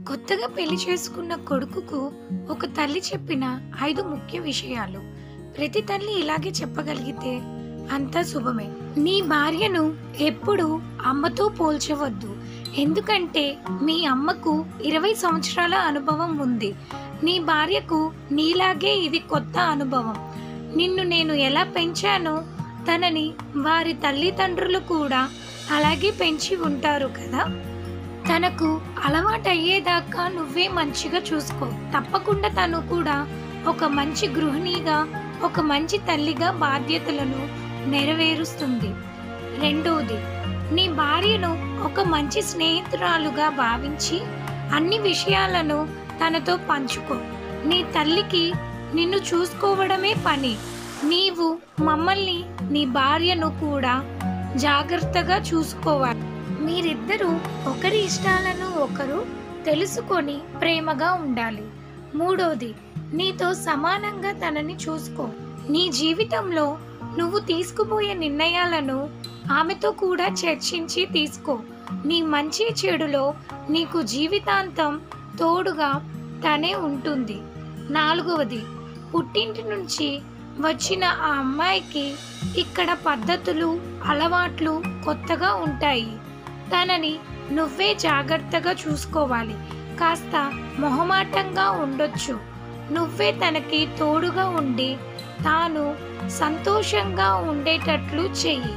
కొత్తగా పెళ్లి చేసుకున్న కొడుకుకు ఒక తల్లి చెప్పిన ఐదు ముఖ్య విషయాలు ప్రతి తల్లి ఇలాగే చెప్పగలిగితే అంతా శుభమే నీ భార్యను ఎప్పుడు అమ్మతో పోల్చవద్దు ఎందుకంటే మీ అమ్మకు ఇరవై సంవత్సరాల అనుభవం ఉంది నీ భార్యకు నీలాగే ఇది కొత్త అనుభవం నిన్ను నేను ఎలా పెంచానో తనని వారి తల్లిదండ్రులు కూడా అలాగే పెంచి ఉంటారు కదా తనకు అలవాటు అయ్యేదాకా నువ్వే మంచిగా చూసుకో తప్పకుండా తను కూడా ఒక మంచి గృహిణిగా ఒక మంచి తల్లిగా బాధ్యతలను నెరవేరుస్తుంది రెండోది నీ భార్యను ఒక మంచి స్నేహితురాలుగా భావించి అన్ని విషయాలను తనతో పంచుకో నీ తల్లికి నిన్ను చూసుకోవడమే పని నీవు మమ్మల్ని నీ భార్యను కూడా జాగ్రత్తగా చూసుకోవాలి మీరిద్దరూ ఒకరి ఇష్టాలను ఒకరు తెలుసుకొని ప్రేమగా ఉండాలి మూడోది నీతో సమానంగా తనని చూసుకో నీ జీవితంలో నువ్వు తీసుకుపోయే నిర్ణయాలను ఆమెతో కూడా చర్చించి తీసుకో నీ మంచి చెడులో నీకు జీవితాంతం తోడుగా తనే ఉంటుంది నాలుగవది పుట్టింటి నుంచి వచ్చిన ఆ అమ్మాయికి ఇక్కడ పద్ధతులు అలవాట్లు కొత్తగా ఉంటాయి తనని నువ్వే జాగ్రత్తగా చూసుకోవాలి కాస్త మొహమాటంగా ఉండొచ్చు నువ్వే తనకి తోడుగా ఉండి తాను సంతోషంగా ఉండేటట్లు చెయ్యి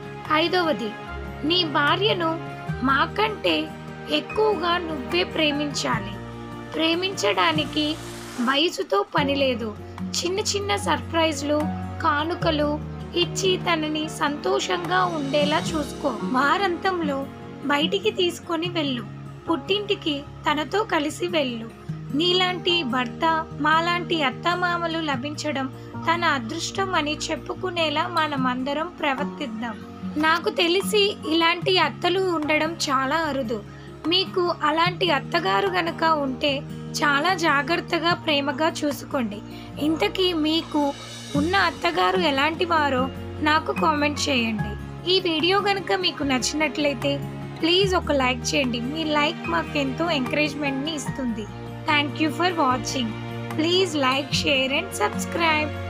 ఐదవది నీ భార్యను మాకంటే ఎక్కువగా నువ్వే ప్రేమించాలి ప్రేమించడానికి వయసుతో పని లేదు చిన్న చిన్న సర్ప్రైజ్లు కానుకలు ఇచ్చి తనని సంతోషంగా ఉండేలా చూసుకో వారంతంలో బయటికి తీసుకొని వెళ్ళు పుట్టింటికి తనతో కలిసి వెళ్ళు నీలాంటి భర్త మాలాంటి అత్తమామలు లభించడం తన అదృష్టం అని చెప్పుకునేలా మనమందరం ప్రవర్తిద్దాం నాకు తెలిసి ఇలాంటి అత్తలు ఉండడం చాలా అరుదు మీకు అలాంటి అత్తగారు గనక ఉంటే చాలా జాగ్రత్తగా ప్రేమగా చూసుకోండి ఇంతకీ మీకు ఉన్న అత్తగారు ఎలాంటి వారో నాకు కామెంట్ చేయండి ఈ వీడియో కనుక మీకు నచ్చినట్లయితే ప్లీజ్ ఒక లైక్ చేయండి మీ లైక్ మాకు ఎంతో ఎంకరేజ్మెంట్ని ఇస్తుంది thank you for watching please like share and subscribe